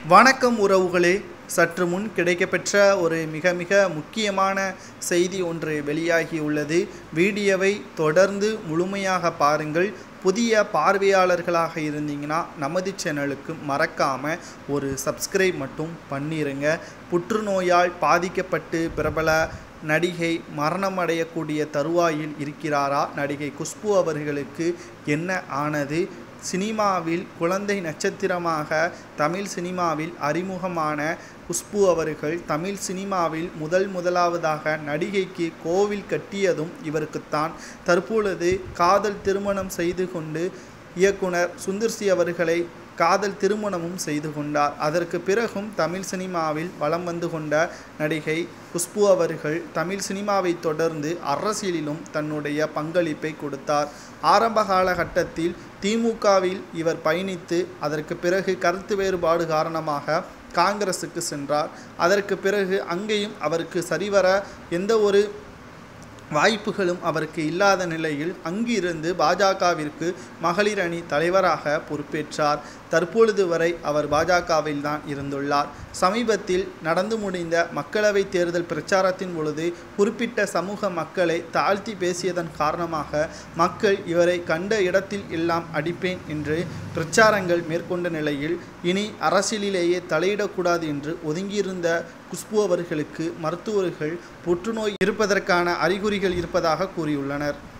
வணக்கம் உறவுகளே சற்று முன் கிடைக்கப்பெற்ற ஒரு மிக மிக முக்கியமான செய்தி ஒன்று வெளியாகியுள்ளது வீடியோவை தொடர்ந்து முழுமையாக பாருங்கள் புதிய பார்வையாளர்களாக இருந்தீங்கன்னா நமது சேனலுக்கு மறக்காமல் ஒரு சப்ஸ்கிரைப் மட்டும் பண்ணிடுங்க புற்றுநோயால் பாதிக்கப்பட்டு பிரபல நடிகை மரணம் அடையக்கூடிய தருவாயில் இருக்கிறாரா நடிகை குஷ்பு அவர்களுக்கு என்ன ஆனது சினிமாவில் குழந்தை நட்சத்திரமாக தமிழ் சினிமாவில் அறிமுகமான குஷ்பு அவர்கள் தமிழ் சினிமாவில் முதல் முதலாவதாக நடிகைக்கு கோவில் கட்டியதும் இவருக்குத்தான் தற்பொழுது காதல் திருமணம் செய்து கொண்டு இயக்குனர் சுந்தர்சி அவர்களை காதல் திருமணமும் செய்து கொண்டார் அதற்கு பிறகும் தமிழ் சினிமாவில் வலம் வந்து கொண்ட நடிகை குஷ்பு அவர்கள் தமிழ் சினிமாவை தொடர்ந்து அரசியலிலும் தன்னுடைய பங்களிப்பை கொடுத்தார் ஆரம்ப காலகட்டத்தில் திமுகவில் இவர் பயணித்து அதற்கு பிறகு கருத்து வேறுபாடு காரணமாக காங்கிரஸுக்கு சென்றார் அதற்கு பிறகு அங்கேயும் அவருக்கு சரிவர எந்த ஒரு வாய்ப்புகளும் அவருக்கு இல்லாத நிலையில் அங்கிருந்து பாஜகவிற்கு மகளிர் அணி தலைவராக பொறுப்பேற்றார் தற்பொழுது வரை அவர் பாஜகவில் தான் இருந்துள்ளார் சமீபத்தில் நடந்து முடிந்த மக்களவைத் தேர்தல் பிரச்சாரத்தின் பொழுது குறிப்பிட்ட சமூக மக்களை தாழ்த்தி பேசியதன் காரணமாக மக்கள் இவரை கண்ட இடத்தில் எல்லாம் அடிப்பேன் என்று பிரச்சாரங்கள் மேற்கொண்ட நிலையில் இனி அரசியலிலேயே தலையிடக்கூடாது என்று ஒதுங்கியிருந்த குஷ்பு அவர்களுக்கு மருத்துவர்கள் புற்றுநோய் இருப்பதற்கான அறிகுறிகள் இருப்பதாக கூறியுள்ளனர்